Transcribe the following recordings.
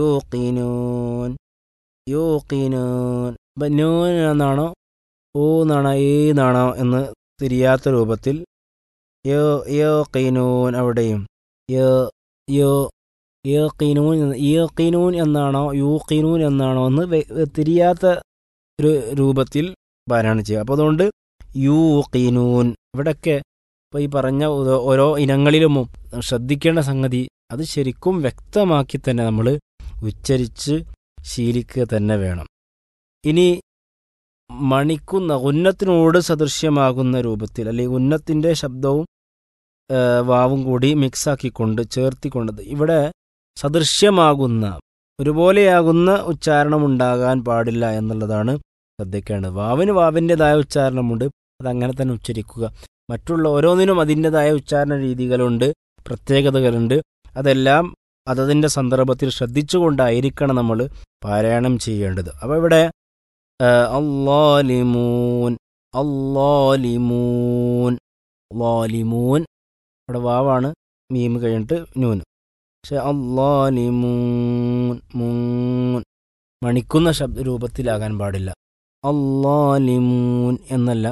യൂഖിനൂൻ യൂഖിനൂൻ അപ്പം നൂൻ എന്നാണോ ഓ എന്നാണോ ഏ എന്നാണോ എന്ന് തിരിയാത്ത രൂപത്തിൽ യോ യോഖിനൂൻ അവിടെയും യോ യോ യോഖിനൂൻ എന്ന് യോഖിനൂൻ എന്നാണോ യൂഖിനൂൻ എന്നാണോ എന്ന് വെ- തിരിയാത്ത ഒരു രൂപത്തിൽ പാരായണം ചെയ്യുക അപ്പോൾ അതുകൊണ്ട് യൂഖിനൂൻ ഇവിടൊക്കെ ഇപ്പോൾ ഈ പറഞ്ഞ ഓരോ- ഓരോ ഇനങ്ങളിലും ശ്രദ്ധിക്കേണ്ട സംഗതി അത് ശരിക്കും വ്യക്തമാക്കി തന്നെ നമ്മൾ ഉച്ചരിച്ച് ശീലിക്കുക തന്നെ വേണം ഇനി മണിക്കുന്ന ഉന്നത്തിനോട് സദൃശ്യമാകുന്ന രൂപത്തിൽ അല്ലെങ്കിൽ ഉന്നത്തിൻ്റെ ശബ്ദവും ആ, വാവും കൂടി മിക്സാക്കിക്കൊണ്ട് ചേർത്തിക്കൊണ്ട് ഇവിടെ സദൃശ്യമാകുന്ന ഒരുപോലെയാകുന്ന ഉച്ചാരണം ഉണ്ടാകാൻ പാടില്ല എന്നുള്ളതാണ് ശ്രദ്ധിക്കേണ്ടത് വാവിന് വാവിൻ്റെതായ ഉച്ചാരണമുണ്ട് അതങ്ങനെ തന്നെ ഉച്ചരിക്കുക മറ്റുള്ള ഓരോന്നിനും അതിൻ്റെതായ ഉച്ചാരണ രീതികളുണ്ട് പ്രത്യേകതകളുണ്ട് അതെല്ലാം അതതിൻ്റെ സന്ദർഭത്തിൽ ശ്രദ്ധിച്ചുകൊണ്ടായിരിക്കണം നമ്മൾ പാരായണം ചെയ്യേണ്ടത് അപ്പോൾ ഇവിടെ ആ, അല്ലാലിമൂൻ അല്ലാലിമൂൻ ലാലിമൂൻ ഇവിടെ വാവാണ് മീം കഴിഞ്ഞിട്ട് നൂന് പക്ഷെ അല്ലാലിമൂൻ മൂൻ മണിക്കുന്ന ശബ്ദ രൂപത്തിലാകാൻ പാടില്ല അല്ലാലിമൂൻ എന്നല്ല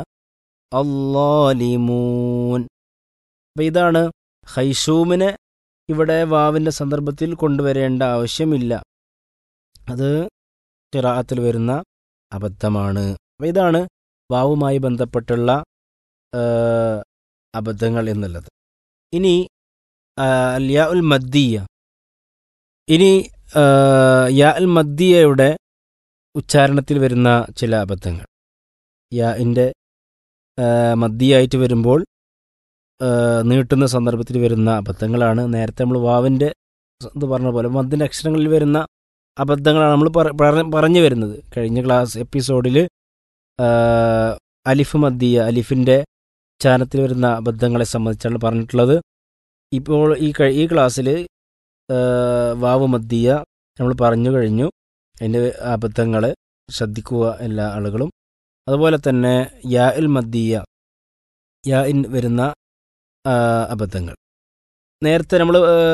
അല്ലാലിമൂൻ അപ്പം ഇതാണ് ഹൈഷൂമിനെ ഇവിടെ വാവിൻ്റെ സന്ദർഭത്തിൽ കൊണ്ടുവരേണ്ട ആവശ്യമില്ല അത് ചിറാത്തിൽ വരുന്ന അബദ്ധമാണ് അപ്പം ഇതാണ് വാവുമായി ബന്ധപ്പെട്ടുള്ള ആ, അബദ്ധങ്ങൾ എന്നുള്ളത് ഇനി ആ, യാ ഉൽ മദ്ദിയ ഇനി ആ, യാ ഉൽ മദ്ദിയയുടെ ഉച്ചാരണത്തിൽ വരുന്ന ചില അബദ്ധങ്ങൾ യാഇൻ്റെ മദ്ദിയായിട്ട് വരുമ്പോൾ ആ, നീട്ടുന്ന സന്ദർഭത്തിൽ വരുന്ന അബദ്ധങ്ങളാണ് നേരത്തെ നമ്മൾ വാവിൻ്റെ ഇത് പറഞ്ഞ പോലെ മദ്ദിൻ്റെ അക്ഷരങ്ങളിൽ വരുന്ന അബദ്ധങ്ങളാണ് നമ്മൾ പറ- പറ- പറഞ്ഞു വരുന്നത് കഴിഞ്ഞ ക്ലാസ് എപ്പിസോഡിൽ അലിഫ് മദ്ദിയ അലിഫിൻ്റെ ഉച്ചാരണത്തിൽ വരുന്ന അബദ്ധങ്ങളെ സംബന്ധിച്ചാണ് പറഞ്ഞിട്ടുള്ളത് ഇപ്പോൾ ഈ കഴി- ഈ ക്ലാസ്സിൽ വാവ് മദ്ദിയ നമ്മൾ പറഞ്ഞു കഴിഞ്ഞു അതിൻ്റെ അബദ്ധങ്ങൾ ശ്രദ്ധിക്കുക എല്ലാ ആളുകളും അതുപോലെ തന്നെ യാ ഇൽ മദ്ദിയ യാ ഇൻ വരുന്ന ആ, അബദ്ധങ്ങൾ നേരത്തെ നമ്മൾ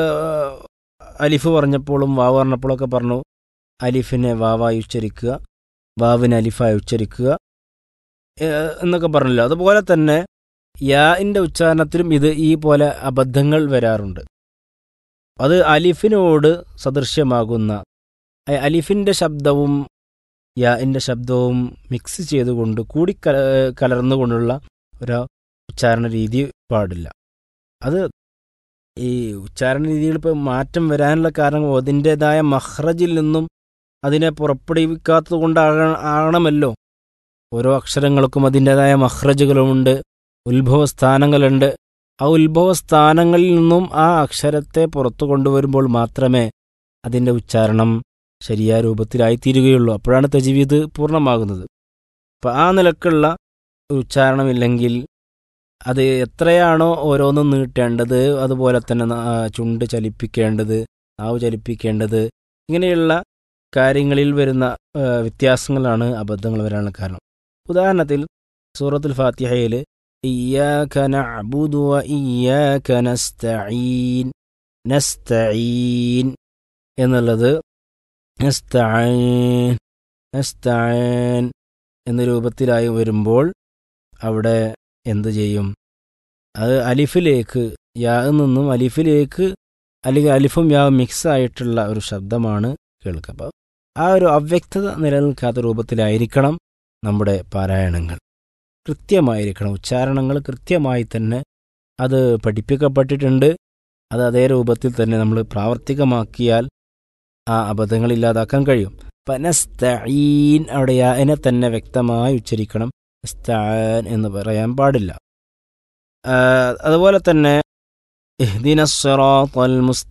അലിഫ് പറഞ്ഞപ്പോഴും വാവ് പറഞ്ഞപ്പോഴൊക്കെ പറഞ്ഞു അലിഫിനെ വാവായി ഉച്ചരിക്കുക വാവിനെ അലിഫായി ഉച്ചരിക്കുക ഏ, എന്നൊക്കെ പറഞ്ഞല്ലോ അതുപോലെ തന്നെ യാഇൻ്റെ ഉച്ചാരണത്തിലും ഇത് ഈ പോലെ അബദ്ധങ്ങൾ വരാറുണ്ട് അത് അലിഫിനോട് സദൃശ്യമാകുന്ന അ- അലിഫിൻ്റെ ശബ്ദവും യാഇൻ്റെ ശബ്ദവും മിക്സ് ചെയ്തുകൊണ്ട് കൂടി കല കലർന്നുകൊണ്ടുള്ള ഒരു ഉച്ചാരണ രീതി പാടില്ല അത് ഈ ഉച്ചാരണ രീതിയിൽ ഇപ്പോൾ മാറ്റം വരാനുള്ള കാരണം അതിൻ്റെതായ മഹ്റജിൽ നിന്നും അതിനെ പുറപ്പെടുവിക്കാത്തത് കൊണ്ടാകണമല്ലോ ഓരോ അക്ഷരങ്ങൾക്കും അതിൻ്റെതായ മഹ്റജുകളുമുണ്ട് ഉത്ഭവസ്ഥാനങ്ങളുണ്ട് ആ ഉത്ഭവസ്ഥാനങ്ങളിൽ നിന്നും ആ അക്ഷരത്തെ പുറത്തു കൊണ്ടുവരുമ്പോൾ മാത്രമേ അതിൻ്റെ ഉച്ചാരണം ശരിയായ രൂപത്തിലായിത്തീരുകയുള്ളൂ അപ്പോഴാണ് തജ്വീദ് പൂർണ്ണമാകുന്നത് അപ്പം ആ നിലക്കുള്ള ഉച്ചാരണമില്ലെങ്കിൽ അത് എത്രയാണോ ഓരോന്നും നീട്ടേണ്ടത് അതുപോലെ തന്നെ ന- ആ ചുണ്ട് ചലിപ്പിക്കേണ്ടത് നാവ് ചലിപ്പിക്കേണ്ടത് ഇങ്ങനെയുള്ള കാര്യങ്ങളിൽ വരുന്ന ആ, വ്യത്യാസങ്ങളാണ് അബദ്ധങ്ങൾ വരാനുള്ള കാരണം ഉദാഹരണത്തിൽ സൂറത്തുൽ ഫാത്തിഹയിൽ ഇയ്യാക നഅ്ബുദു വ ഇയ്യാക നസ്തഈൻ നസ്തഈൻ എന്നുള്ളത് നസ്തഈൻ നസ്തഈൻ എന്ന രൂപത്തിലായി വരുമ്പോൾ അവിടെ എന്ത് ചെയ്യും അത് അലിഫിലേക്ക് യാ നിന്നും അലിഫിലേക്ക് അല്ലെങ്കിൽ അലിഫും യാവും മിക്സ് ആയിട്ടുള്ള ഒരു ശബ്ദമാണ് കേൾക്കുക അപ്പോൾ ആ ഒരു അവ്യക്തത നിലനിൽക്കാത്ത രൂപത്തിലായിരിക്കണം നമ്മുടെ പാരായണങ്ങൾ കൃത്യമായിരിക്കണം ഉച്ചാരണങ്ങൾ കൃത്യമായി തന്നെ അത് പഠിപ്പിക്കപ്പെട്ടിട്ടുണ്ട് അത് അതേ രൂപത്തിൽ തന്നെ നമ്മൾ പ്രാവർത്തികമാക്കിയാൽ ആ അബദ്ധങ്ങൾ ഇല്ലാതാക്കാൻ കഴിയും പനസ്തഈൻ അവിടെ യാനെ തന്നെ വ്യക്തമായി ഉച്ചരിക്കണം സ്താൻ എന്ന് പറയാൻ പാടില്ല ആ, അതുപോലെ തന്നെ ഇഹ്ദിന സിറാത്തൽ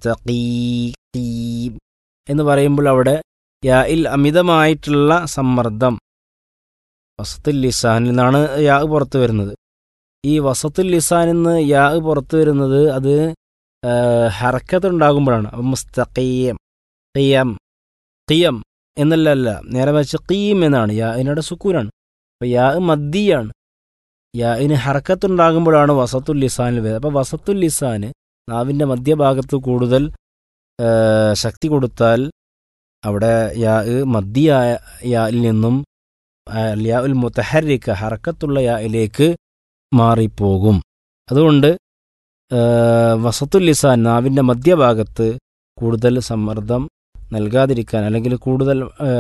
മുസ്തഖീം എന്ന് പറയുമ്പോൾ അവിടെ യായിൽ അമിതമായിട്ടുള്ള സമ്മർദ്ദം വസത്തുൽ ലിസാനിൽ നിന്നാണ് യാ പുറത്തു വരുന്നത് ഈ വസത്തുൽ ലിസാനിൽ നിന്ന് യാ പുറത്തു വരുന്നത് അത് ഹറക്കത്ത് ഉണ്ടാകുമ്പോഴാണ് അപ്പം മുസ്തഖീം ഖിയം ഖിയം എന്നല്ല അല്ല നേരെ വെച്ച് ഖീം എന്നാണ് യാ അതിനോട് സുക്കൂനാണ് അപ്പം യാ മദ്ദിയാണ് യാ ഇന് ഹറക്കത്തുണ്ടാകുമ്പോഴാണ് വസത്തുൽ ലിസാനിൽ വരുന്നത് അപ്പം വസത്തുൽ ലിസാന് നാവിൻ്റെ മധ്യഭാഗത്ത് കൂടുതൽ ആ, ശക്തി കൊടുത്താൽ അവിടെ യാ മദ്ദിയായ യായിൽ നിന്നും യാ ഉൽ മുത്തഹരിക്ക ഹറക്കത്തുള്ള യായിലേക്ക് മാറിപ്പോകും അതുകൊണ്ട് വസത്തുൽ ലിസാൻ നാവിൻ്റെ മധ്യഭാഗത്ത് കൂടുതൽ സമ്മർദ്ദം നൽകാതിരിക്കാൻ അല്ലെങ്കിൽ കൂടുതൽ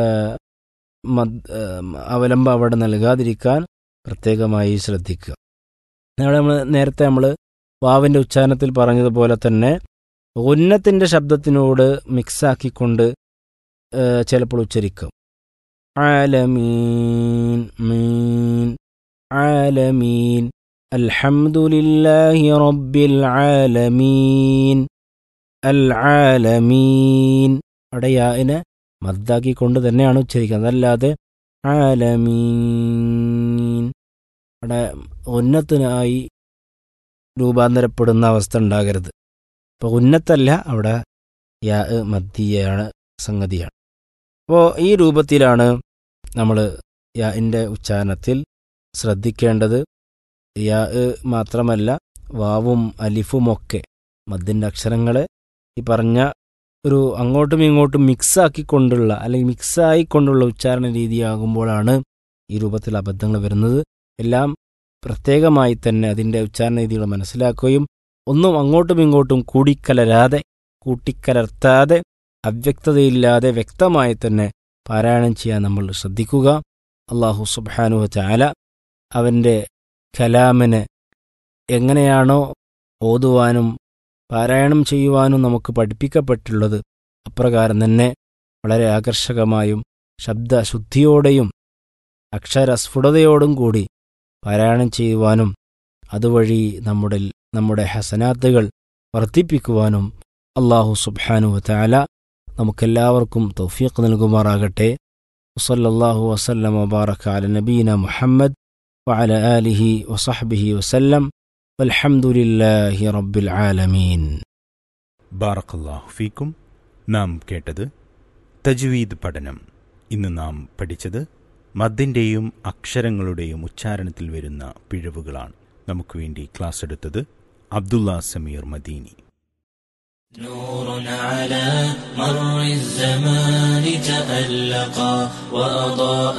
അവലംബം അവിടെ നൽകാതിരിക്കാൻ പ്രത്യേകമായി ശ്രദ്ധിക്കുക അവിടെ നമ്മൾ നേരത്തെ നമ്മൾ വാവിൻ്റെ ഉച്ചാരണത്തിൽ പറഞ്ഞതുപോലെ തന്നെ ഉന്നത്തിൻ്റെ ശബ്ദത്തിനോട് മിക്സാക്കിക്കൊണ്ട് ചിലപ്പോൾ ഉച്ചരിക്കും ആലമീൻ മീൻ ആലമീൻ അൽഹംദുലില്ലാഹി റബ്ബിൽ ആലമീൻ അൽ ആലമീൻ അവിടെ യാഇനെ മദ്ദാക്കിക്കൊണ്ട് തന്നെയാണ് ഉച്ചരിക്കുന്നത് അതല്ലാതെ ആലമീൻ അവിടെ ഉന്നത്തിനായി രൂപാന്തരപ്പെടുന്ന അവസ്ഥ ഉണ്ടാകരുത് അപ്പോൾ ഉന്നത്തല്ല അവിടെ യാ മദ്ദിയാണ് സംഗതിയാണ് അപ്പോൾ ഈ രൂപത്തിലാണ് നമ്മൾ യാൻ്റെ ഉച്ചാരണത്തിൽ ശ്രദ്ധിക്കേണ്ടത് യാ മാത്രമല്ല വാവും അലിഫുമൊക്കെ മദ്ദിൻ്റെ അക്ഷരങ്ങളെ ഈ പറഞ്ഞ ഒരു അങ്ങോട്ടും ഇങ്ങോട്ടും മിക്സാക്കിക്കൊണ്ടുള്ള അല്ലെങ്കിൽ മിക്സായിക്കൊണ്ടുള്ള ഉച്ചാരണ രീതിയാകുമ്പോഴാണ് ഈ രൂപത്തിൽ അബദ്ധങ്ങൾ വരുന്നത് എല്ലാം പ്രത്യേകമായി തന്നെ അതിൻ്റെ ഉച്ചാരണ രീതികൾ മനസ്സിലാക്കുകയും ഒന്നും അങ്ങോട്ടും ഇങ്ങോട്ടും കൂടിക്കലരാതെ കൂട്ടിക്കലർത്താതെ അവ്യക്തതയില്ലാതെ വ്യക്തമായി തന്നെ പാരായണം ചെയ്യാൻ നമ്മൾ ശ്രദ്ധിക്കുക അള്ളാഹു സുബാനു ചാല അവൻ്റെ കലാമിനെ എങ്ങനെയാണോ ഓതുവാനും പാരായണം ചെയ്യുവാനും നമുക്ക് പഠിപ്പിക്കപ്പെട്ടുള്ളത് അപ്രകാരം തന്നെ വളരെ ആകർഷകമായും ശബ്ദശുദ്ധിയോടെയും അക്ഷരസ്ഫുടതയോടും കൂടി പാരായണം ചെയ്യുവാനും അതുവഴി നമ്മുടെ നമ്മുടെ ഹസനാത്തുകൾ വർദ്ധിപ്പിക്കുവാനും അള്ളാഹു സുബ്ഹാനു വതാല നമുക്കെല്ലാവർക്കും തൗഫീഖ് നൽകുമാറാകട്ടെ വസല്ലല്ലാഹു വസല്ലം വബാറക അല നബീന മുഹമ്മദ് وعلى آله وصحبه وسلم والحمد لله رب العالمين ബാറക്കല്ലാഹു ഫീക്കും നാം കേട്ടത് തജ്വീദ് പഠനം ഇന്ന് നാം പഠിച്ചത് മദ്ദിൻ്റെയും അക്ഷരങ്ങളുടെയും ഉച്ചാരണത്തിൽ വരുന്ന പിഴവുകളാണ് നമുക്ക് വേണ്ടി ക്ലാസ് എടുത്തത് അബ്ദുള്ള സമീർ മദീനി نور على مر الزمان تألقا وأضاء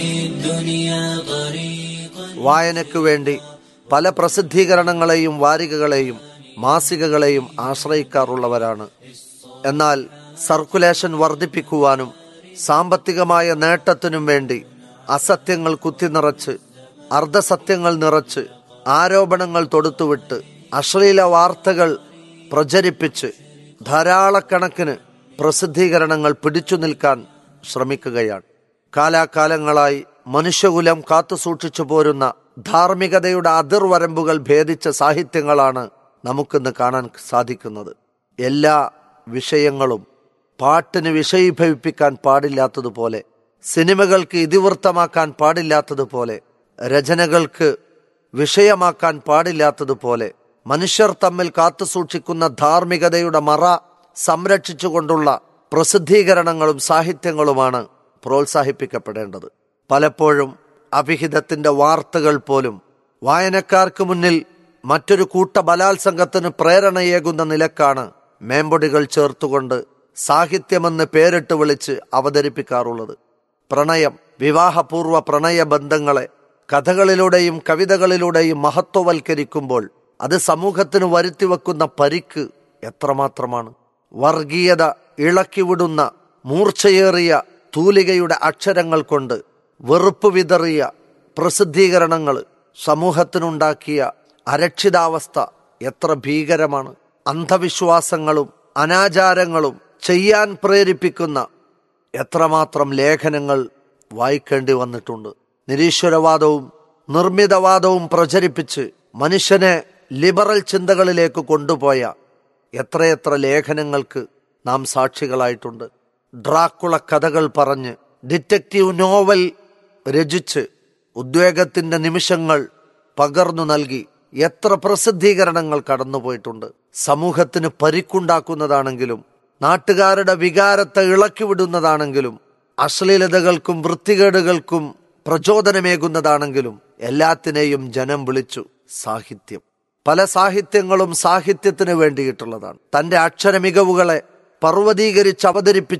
للدنيا طريقا വായനയ്ക്കു വേണ്ടി പല പ്രസിദ്ധീകരണങ്ങളെയും വാരികകളെയും മാസികകളെയും ആശ്രയിക്കാറുള്ളവരാണ് എന്നാൽ സർക്കുലേഷൻ വർദ്ധിപ്പിക്കുവാനും സാമ്പത്തികമായ നേട്ടത്തിനും വേണ്ടി അസത്യങ്ങൾ കുത്തിനിറച്ച് അർദ്ധസത്യങ്ങൾ നിറച്ച് ആരോപണങ്ങൾ തൊടുത്തുവിട്ട് അശ്ലീല വാർത്തകൾ പ്രചരിപ്പിച്ച് ധാരാളക്കണക്കിന് പ്രസിദ്ധീകരണങ്ങൾ പിടിച്ചു നിൽക്കാൻ ശ്രമിക്കുകയാണ് കാലാകാലങ്ങളായി മനുഷ്യകുലം കാത്തുസൂക്ഷിച്ചു പോരുന്ന ധാർമ്മികതയുടെ അതിർവരമ്പുകൾ ഭേദിച്ച സാഹിത്യങ്ങളാണ് നമുക്കിന്ന് കാണാൻ സാധിക്കുന്നത് എല്ലാ വിഷയങ്ങളും പാട്ടിന് വിഷയീഭവിപ്പിക്കാൻ പാടില്ലാത്തതുപോലെ സിനിമകൾക്ക് ഇതിവൃത്തമാക്കാൻ പാടില്ലാത്തതുപോലെ രചനകൾക്ക് വിഷയമാക്കാൻ പാടില്ലാത്തതുപോലെ മനുഷ്യർ തമ്മിൽ കാത്തുസൂക്ഷിക്കുന്ന ധാർമ്മികതയുടെ മറ സംരക്ഷിച്ചുകൊണ്ടുള്ള പ്രസിദ്ധീകരണങ്ങളും സാഹിത്യങ്ങളുമാണ് പ്രോത്സാഹിപ്പിക്കപ്പെടേണ്ടത് പലപ്പോഴും അഭിഹിതത്തിന്റെ വാർത്തകൾ പോലും വായനക്കാർക്ക് മുന്നിൽ മറ്റൊരു കൂട്ട ബലാത്സംഗത്തിന് പ്രേരണയേകുന്ന നിലക്കാണ് മേമ്പൊടികൾ ചേർത്തുകൊണ്ട് സാഹിത്യമെന്ന് പേരിട്ട് വിളിച്ച് അവതരിപ്പിക്കാറുള്ളത് പ്രണയം വിവാഹപൂർവ്വ പ്രണയ ബന്ധങ്ങളെ കഥകളിലൂടെയും കവിതകളിലൂടെയും മഹത്വവൽക്കരിക്കുമ്പോൾ അത് സമൂഹത്തിന് വരുത്തിവെക്കുന്ന പരിക്ക് എത്രമാത്രമാണ് വർഗീയത ഇളക്കിവിടുന്ന മൂർച്ചയേറിയ തൂലികയുടെ അക്ഷരങ്ങൾ കൊണ്ട് വെറുപ്പ് വിതറിയ പ്രസിദ്ധീകരണങ്ങൾ സമൂഹത്തിനുണ്ടാക്കിയ അരക്ഷിതാവസ്ഥ എത്ര ഭീകരമാണ് അന്ധവിശ്വാസങ്ങളും അനാചാരങ്ങളും ചെയ്യാൻ പ്രേരിപ്പിക്കുന്ന എത്രമാത്രം ലേഖനങ്ങൾ വായിക്കേണ്ടി വന്നിട്ടുണ്ട് നിരീശ്വരവാദവും നിർമ്മിതവാദവും പ്രചരിപ്പിച്ച് മനുഷ്യനെ ലിബറൽ ചിന്തകളിലേക്ക് കൊണ്ടുപോയ എത്രയെത്ര ലേഖനങ്ങൾക്ക് നാം സാക്ഷികളായിട്ടുണ്ട് ഡ്രാക്കുള കഥകൾ പറഞ്ഞ് ഡിറ്റക്റ്റീവ് നോവൽ രചിച്ച് ഉദ്വേഗത്തിന്റെ നിമിഷങ്ങൾ പകർന്നു നൽകി എത്ര പ്രസിദ്ധീകരണങ്ങൾ കടന്നുപോയിട്ടുണ്ട് സമൂഹത്തിന് പരിക്കുണ്ടാക്കുന്നതാണെങ്കിലും നാട്ടുകാരുടെ വികാരത്തെ ഇളക്കിവിടുന്നതാണെങ്കിലും അശ്ലീലതകൾക്കും വൃത്തികേടുകൾക്കും പ്രചോദനമേകുന്നതാണെങ്കിലും എല്ലാത്തിനെയും ജനം വിളിച്ചു സാഹിത്യം പല സാഹിത്യങ്ങളും സാഹിത്യത്തിന് വേണ്ടിയിട്ടുള്ളതാണ് തന്റെ അക്ഷര മികവുകളെ പർവ്വതീകരിച്ച് അവതരിപ്പിച്ച്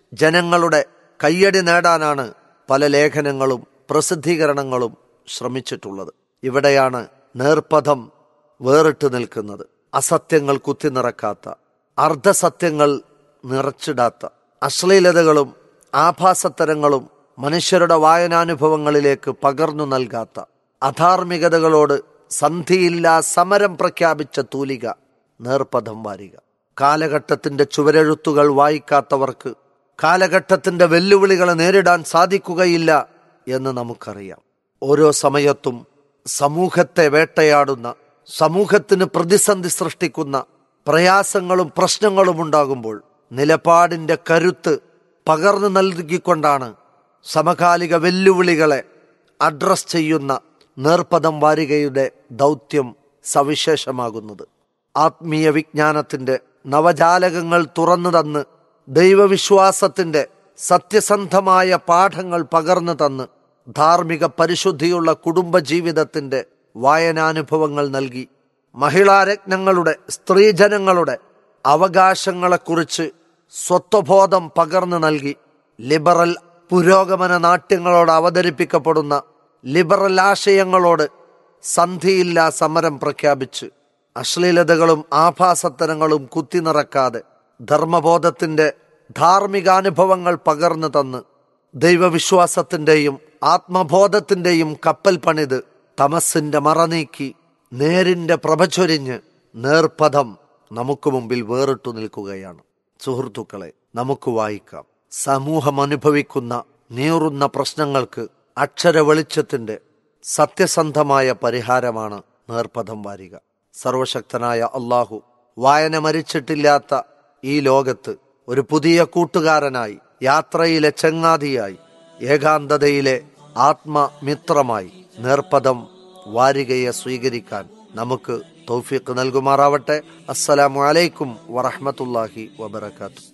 ജനങ്ങളുടെ കയ്യടി നേടാനാണ് പല ലേഖനങ്ങളും പ്രസിദ്ധീകരണങ്ങളും ശ്രമിച്ചിട്ടുള്ളത് ഇവിടെയാണ് നേർപ്പഥം വേറിട്ട് നിൽക്കുന്നത് അസത്യങ്ങൾ കുത്തിനിറക്കാത്ത അർദ്ധസത്യങ്ങൾ നിറച്ചിടാത്ത അശ്ലീലതകളും ആഭാസത്തരങ്ങളും മനുഷ്യരുടെ വായനാനുഭവങ്ങളിലേക്ക് പകർന്നു നൽകാത്ത അധാർമികതകളോട് സന്ധിയില്ലാ സമരം പ്രഖ്യാപിച്ച തൂലിക നേർപ്പഥം വാരിക കാലഘട്ടത്തിന്റെ ചുവരെഴുത്തുകൾ വായിക്കാത്തവർക്ക് കാലഘട്ടത്തിന്റെ വെല്ലുവിളികളെ നേരിടാൻ സാധിക്കുകയില്ല എന്ന് നമുക്കറിയാം ഓരോ സമയത്തും സമൂഹത്തെ വേട്ടയാടുന്ന സമൂഹത്തിന് പ്രതിസന്ധി സൃഷ്ടിക്കുന്ന പ്രയാസങ്ങളും പ്രശ്നങ്ങളും ഉണ്ടാകുമ്പോൾ നിലപാടിന്റെ കരുത്ത് പകർന്നു നൽകിക്കൊണ്ടാണ് സമകാലിക വെല്ലുവിളികളെ അഡ്രസ് ചെയ്യുന്ന നേർപ്പദം വാരികയുടെ ദൗത്യം സവിശേഷമാകുന്നത് ആത്മീയ വിജ്ഞാനത്തിന്റെ നവജാലകങ്ങൾ തുറന്നു തന്ന് ദൈവവിശ്വാസത്തിന്റെ സത്യസന്ധമായ പാഠങ്ങൾ പകർന്നു തന്ന് ധാർമ്മിക പരിശുദ്ധിയുള്ള കുടുംബജീവിതത്തിന്റെ വായനാനുഭവങ്ങൾ നൽകി മഹിളാരത്നങ്ങളുടെ സ്ത്രീജനങ്ങളുടെ അവകാശങ്ങളെക്കുറിച്ച് സ്വത്വബോധം പകർന്നു നൽകി ലിബറൽ പുരോഗമന നാട്യങ്ങളോട് അവതരിപ്പിക്കപ്പെടുന്ന ലിബറൽ ആശയങ്ങളോട് സന്ധിയില്ലാ സമരം പ്രഖ്യാപിച്ച് അശ്ലീലതകളും ആഭാസത്തരങ്ങളും കുത്തിനിറക്കാതെ ധർമ്മബോധത്തിന്റെ ധാർമ്മികാനുഭവങ്ങൾ പകർന്നു തന്ന് ദൈവവിശ്വാസത്തിന്റെയും ആത്മബോധത്തിന്റെയും കപ്പൽ പണിത് തമസിന്റെ മറനീക്കി നേരിന്റെ പ്രഭചൊരിഞ്ഞ് നേർപഥം നമുക്ക് മുമ്പിൽ വേറിട്ടു നിൽക്കുകയാണ് സുഹൃത്തുക്കളെ നമുക്ക് വായിക്കാം സമൂഹം അനുഭവിക്കുന്ന നീറുന്ന പ്രശ്നങ്ങൾക്ക് അക്ഷര വെളിച്ചത്തിന്റെ സത്യസന്ധമായ പരിഹാരമാണ് നേർപഥം വാരിക സർവശക്തനായ അള്ളാഹു വായന മരിച്ചിട്ടില്ലാത്ത ഈ ലോകത്ത് ഒരു പുതിയ കൂട്ടുകാരനായി യാത്രയിലെ ചങ്ങാതിയായി ഏകാന്തതയിലെ ആത്മമിത്രമായി നേർപദം വാരികയെ സ്വീകരിക്കാൻ നമുക്ക് തൗഫീഖ് നൽകുമാറാവട്ടെ അസ്സലാമു അലൈക്കും വറഹ്മത്തുള്ളാഹി വബറകാതുഹു